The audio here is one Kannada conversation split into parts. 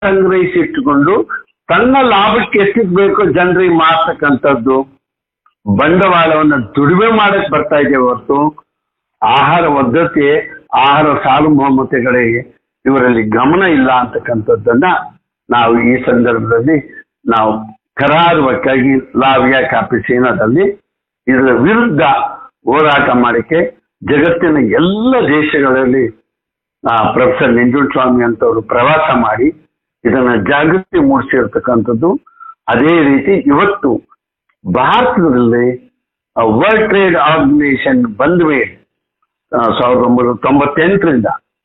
ಸಂಗ್ರಹಿಸಿಟ್ಟುಕೊಂಡು ತನ್ನ ಲಾಭಕ್ಕೆ ಎಷ್ಟಿಗೆ ಬೇಕೋ ಜನರಿಗೆ ಮಾರ್ತಕ್ಕಂಥದ್ದು ಬಂಡವಾಳವನ್ನು ದುಡಿಮೆ ಮಾಡಕ್ ಬರ್ತಾ ಇದೆ ಹೊರತು ಆಹಾರ ಭದ್ರತೆ ಆಹಾರ ಸಾರ್ವಭೌಮತೆಗಳಿಗೆ ಇವರಲ್ಲಿ ಗಮನ ಇಲ್ಲ ಅಂತಕ್ಕಂಥದ್ದನ್ನ ನಾವು ಈ ಸಂದರ್ಭದಲ್ಲಿ ನಾವು ಕರಾರುವಕ್ಕಾಗಿ ಲಾವಿಯಾ ಕಾಪಿ ಸೇನಾದಲ್ಲಿ ಇದರ ವಿರುದ್ಧ ಹೋರಾಟ ಮಾಡಕ್ಕೆ ಜಗತ್ತಿನ ಎಲ್ಲ ದೇಶಗಳಲ್ಲಿ ಆ, ಪ್ರೊಫೆಸರ್ ನಂಜುಂಡಸ್ವಾಮಿ ಅಂತವರು ಪ್ರವಾಸ ಮಾಡಿ ಇದನ್ನ ಜಾಗೃತಿ ಮೂಡಿಸಿರ್ತಕ್ಕಂಥದ್ದು ಅದೇ ರೀತಿ ಇವತ್ತು ಭಾರತದಲ್ಲಿ ವರ್ಲ್ಡ್ ಟ್ರೇಡ್ ಆರ್ಗನೈಸೇಷನ್ ಬಂದ ಮೇಲೆ ಆ, ಸಾವಿರದ ಒಂಬೈನೂರ ತೊಂಬತ್ತೆಂಟರಿಂದ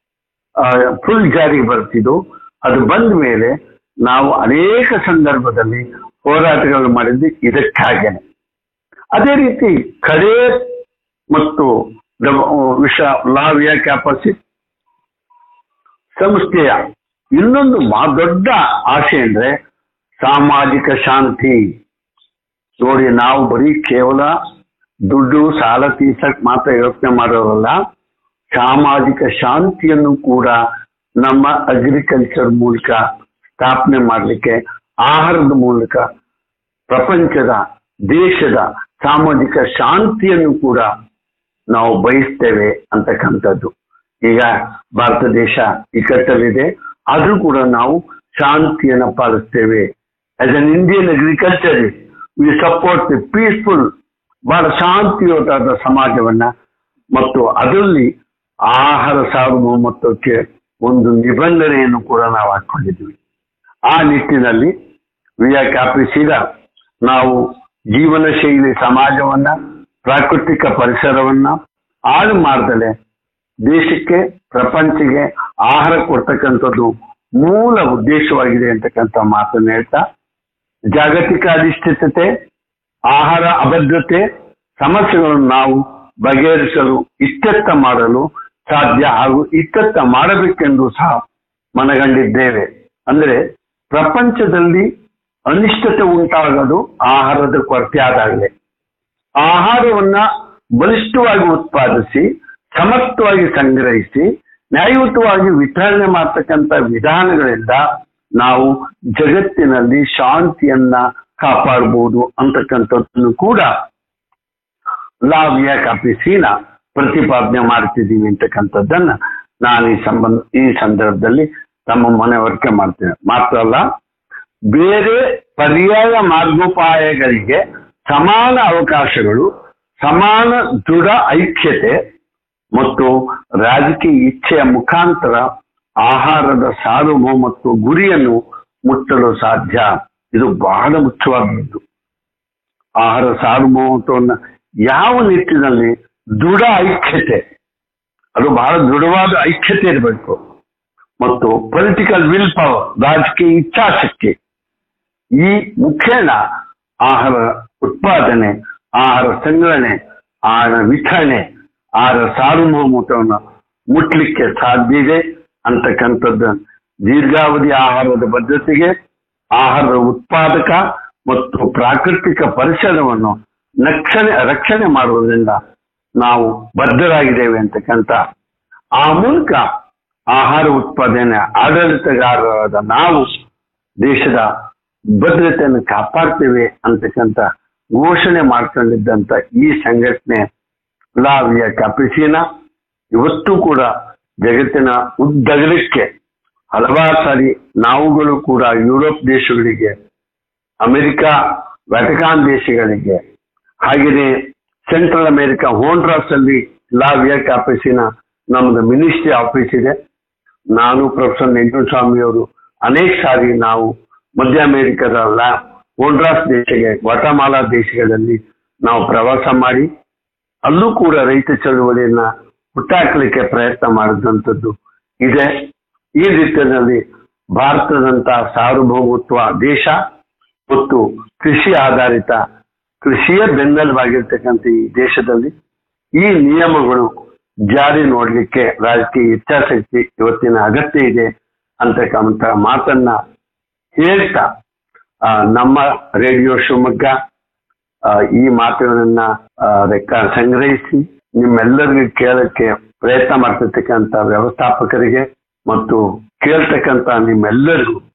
ಫುಲ್ ಜಾರಿಗೆ ಬರ್ತಿದ್ದು ಅದು ಬಂದ ಮೇಲೆ ನಾವು ಅನೇಕ ಸಂದರ್ಭದಲ್ಲಿ ಹೋರಾಟಗಳು ಮಾಡಿದ್ದು ಇದಕ್ಕಾಗೇನೆ ಅದೇ ರೀತಿ ಕಡೆ ಮತ್ತು ದ- ವಿಷ ಲಾವಿಯಾ ಕ್ಯಾಪಾಸಿಟಿ ಸಂಸ್ಥೆಯ ಇನ್ನೊಂದು ಮಾ ದೊಡ್ಡ ಆಸೆ ಅಂದ್ರೆ ಸಾಮಾಜಿಕ ಶಾಂತಿ ನೋಡಿ ನಾವು ಬರೀ ಕೇವಲ ದುಡ್ಡು ಸಾಲ ತೀರ್ಸಕ್ ಮಾತ್ರ ಯೋಚನೆ ಮಾಡೋರಲ್ಲ ಸಾಮಾಜಿಕ ಶಾಂತಿಯನ್ನು ಕೂಡ ನಮ್ಮ ಅಗ್ರಿಕಲ್ಚರ್ ಮೂಲಕ ಸ್ಥಾಪನೆ ಮಾಡಲಿಕ್ಕೆ ಆಹಾರದ ಮೂಲಕ ಪ್ರಪಂಚದ ದೇಶದ ಸಾಮಾಜಿಕ ಶಾಂತಿಯನ್ನು ಕೂಡ ನಾವು ಬಯಸ್ತೇವೆ ಅಂತಕ್ಕಂಥದ್ದು ಈಗ ಭಾರತ ದೇಶ ಇಕ್ಕಟ್ಟಲ್ಲಿದೆ ಆದ್ರೂ ಕೂಡ ನಾವು ಶಾಂತಿಯನ್ನು ಪಾಲಿಸ್ತೇವೆ as an Indian agriculture we support the peaceful ಬಹಳ ಶಾಂತಿಯುತವಾದ ಸಮಾಜವನ್ನ ಮತ್ತು ಅದರಲ್ಲಿ ಆಹಾರ ಸಾರ್ವಭೌಮತ್ವಕ್ಕೆ ಒಂದು ನಿಬಂಧನೆಯನ್ನು ಕೂಡ ನಾವು ಹಾಕೊಂಡಿದ್ವಿ ಆ ನಿಟ್ಟಿನಲ್ಲಿ ವಿಯ ಕಾಪಿಸಿದ ನಾವು ಜೀವನ ಶೈಲಿ ಸಮಾಜವನ್ನ ಪ್ರಾಕೃತಿಕ ಪರಿಸರವನ್ನ ಹಾಳು ಮಾಡ್ದಲೆ ದೇಶಕ್ಕೆ ಪ್ರಪಂಚಕ್ಕೆ ಆಹಾರ ಕೊಡ್ತಕ್ಕಂಥದ್ದು ಮೂಲ ಉದ್ದೇಶವಾಗಿದೆ ಅಂತಕ್ಕಂಥ ಮಾತನ್ನು ಹೇಳ್ತಾ ಜಾಗತಿಕ ಅನಿಶ್ಚಿತತೆ ಆಹಾರ ಅಭದ್ರತೆ ಸಮಸ್ಯೆಗಳನ್ನು ನಾವು ಬಗೆಹರಿಸಲು ಇತ್ಯರ್ಥ ಮಾಡಲು ಸಾಧ್ಯ ಹಾಗೂ ಇತ್ಯರ್ಥ ಮಾಡಬೇಕೆಂದು ಸಹ ಮನಗಂಡಿದ್ದೇವೆ ಅಂದ್ರೆ ಪ್ರಪಂಚದಲ್ಲಿ ಅನಿಶ್ಚಿತೆ ಉಂಟಾಗೋದು ಆಹಾರದ ಕೊರತೆ ಆದಾಗಲೇ ಆಹಾರವನ್ನ ಬಲಿಷ್ಠವಾಗಿ ಉತ್ಪಾದಿಸಿ ಸಮರ್ಥವಾಗಿ ಸಂಗ್ರಹಿಸಿ ನ್ಯಾಯಯುತವಾಗಿ ವಿತರಣೆ ಮಾಡ್ತಕ್ಕಂಥ ವಿಧಾನಗಳಿಂದ ನಾವು ಜಗತ್ತಿನಲ್ಲಿ ಶಾಂತಿಯನ್ನ ಕಾಪಾಡಬಹುದು ಅಂತಕ್ಕಂಥದ್ದನ್ನು ಕೂಡ ಲಾವಿಯ ಕಾಪಿಸಿನ ಪ್ರತಿಪಾದನೆ ಮಾಡ್ತಿದ್ದೀವಿ ಅಂತಕ್ಕಂಥದ್ದನ್ನ ನಾನು ಈ ಸಂಬಂಧ ಈ ಸಂದರ್ಭದಲ್ಲಿ ತಮ್ಮ ಮನವರಿಕೆ ಮಾಡ್ತೇನೆ ಮಾತ್ರ ಅಲ್ಲ ಬೇರೆ ಪರ್ಯಾಯ ಮಾರ್ಗೋಪಾಯಗಳಿಗೆ ಸಮಾನ ಅವಕಾಶಗಳು ಸಮಾನ ದೃಢ ಐಕ್ಯತೆ ಮತ್ತು ರಾಜಕೀಯ ಇಚ್ಛೆಯ ಮುಖಾಂತರ ಆಹಾರದ ಸಾರ್ವಭೌಮತ್ವ ಗುರಿಯನ್ನು ಮುಟ್ಟಲು ಸಾಧ್ಯ ಇದು ಬಹಳ ಮುಖ್ಯವಾದದ್ದು ಆಹಾರ ಸಾರ್ವಭೌಮತ್ವವನ್ನು ಯಾವ ನಿಟ್ಟಿನಲ್ಲಿ ದೃಢ ಐಕ್ಯತೆ ಅದು ಬಹಳ ದೃಢವಾದ ಐಕ್ಯತೆ ಇರಬೇಕು ಮತ್ತು ಪೊಲಿಟಿಕಲ್ ವಿಲ್ ಪವರ್ ರಾಜಕೀಯ ಇಚ್ಛಾಶಕ್ತಿ ಈ ಮುಖೇನ ಆಹಾರ ಉತ್ಪಾದನೆ ಆಹಾರ ಸಂಗ್ರಹಣೆ ಆಹಾರ ವಿತರಣೆ ಆಹಾರ ಸಾರ್ವಭೌಮತ್ವವನ್ನು ಮುಟ್ಲಿಕ್ಕೆ ಸಾಧ್ಯ ಇದೆ ಅಂತಕ್ಕಂಥದ್ದು ದೀರ್ಘಾವಧಿ ಆಹಾರದ ಭದ್ರತೆಗೆ ಆಹಾರದ ಉತ್ಪಾದಕ ಮತ್ತು ಪ್ರಾಕೃತಿಕ ಪರಿಸರವನ್ನು ರಕ್ಷಣೆ ರಕ್ಷಣೆ ಮಾಡುವುದರಿಂದ ನಾವು ಬದ್ಧರಾಗಿದ್ದೇವೆ ಅಂತಕ್ಕಂಥ ಆ ಮೂಲಕ ಆಹಾರ ಉತ್ಪಾದನೆ ಆಡಳಿತಗಾರರಾದ ನಾವು ದೇಶದ ಭದ್ರತೆಯನ್ನು ಕಾಪಾಡ್ತೇವೆ ಅಂತಕ್ಕಂಥ ಘೋಷಣೆ ಮಾಡ್ಕೊಂಡಿದ್ದಂತ ಈ ಸಂಘಟನೆ ಲಾವಿಯ ಕಪಿಸಿನ ಇವತ್ತು ಕೂಡ ಜಗತ್ತಿನ ಉದ್ದಗಲಕ್ಕೆ ಹಲವಾರು ಸಾರಿ ನಾವುಗಳು ಕೂಡ ಯುರೋಪ್ ದೇಶಗಳಿಗೆ ಅಮೆರಿಕ ವ್ಯಾಟಿಕಾನ್ ದೇಶಗಳಿಗೆ ಹಾಗೆಯೇ ಸೆಂಟ್ರಲ್ ಅಮೆರಿಕ ಹೋಂಡ್ರಾಸ್ ಅಲ್ಲಿ ಲಾವಿಯ ಕಾಪಿಸಿನ ನಮ್ಮದು ಮಿನಿಸ್ಟ್ರಿ ಆಫೀಸ್ ಇದೆ ನಾನು ಪ್ರೊಫೆಸರ್ ಸ್ವಾಮಿ ಅವರು ಅನೇಕ ಸಾರಿ ನಾವು ಮಧ್ಯ ಅಮೆರಿಕದ ಲಾ ಹೋಂಡ್ರಾಸ್ ದೇಶಕ್ಕೆ ಗ್ವಾಟಮಾಲಾ ದೇಶಗಳಲ್ಲಿ ನಾವು ಪ್ರವಾಸ ಮಾಡಿ ಅಲ್ಲೂ ಕೂಡ ರೈತ ಚಳುವಳಿಯನ್ನ ಹುಟ್ಟಾಕಲಿಕ್ಕೆ ಪ್ರಯತ್ನ ಮಾಡಿದಂಥದ್ದು ಇದೆ ಈ ನಿಟ್ಟಿನಲ್ಲಿ ಭಾರತದಂತಹ ಸಾರ್ವಭೌಮತ್ವ ದೇಶ ಮತ್ತು ಕೃಷಿ ಆಧಾರಿತ ಕೃಷಿಯ ಬೆನ್ನೆಲುಬಾಗಿರ್ತಕ್ಕಂಥ ಈ ದೇಶದಲ್ಲಿ ಈ ನಿಯಮಗಳು ಜಾರಿ ನೋಡ್ಲಿಕ್ಕೆ ರಾಜಕೀಯ ಇಚ್ಛಾಶಕ್ತಿ ಇವತ್ತಿನ ಅಗತ್ಯ ಇದೆ ಅಂತಕ್ಕಂಥ ಮಾತನ್ನ ಹೇಳ್ತಾ ಆ, ನಮ್ಮ ರೇಡಿಯೋ ಶಿವಮೊಗ್ಗ ಆ, ಈ ಮಾತುಗಳನ್ನ ಆ, ರೆಕ್ಕ ಸಂಗ್ರಹಿಸಿ ನಿಮ್ಮೆಲ್ಲರಿಗೂ ಕೇಳಕ್ಕೆ ಪ್ರಯತ್ನ ಮಾಡ್ತಿರ್ತಕ್ಕಂಥ ವ್ಯವಸ್ಥಾಪಕರಿಗೆ ಮತ್ತು ಕೇಳ್ತಕ್ಕಂಥ ನಿಮ್ಮೆಲ್ಲರಿಗೂ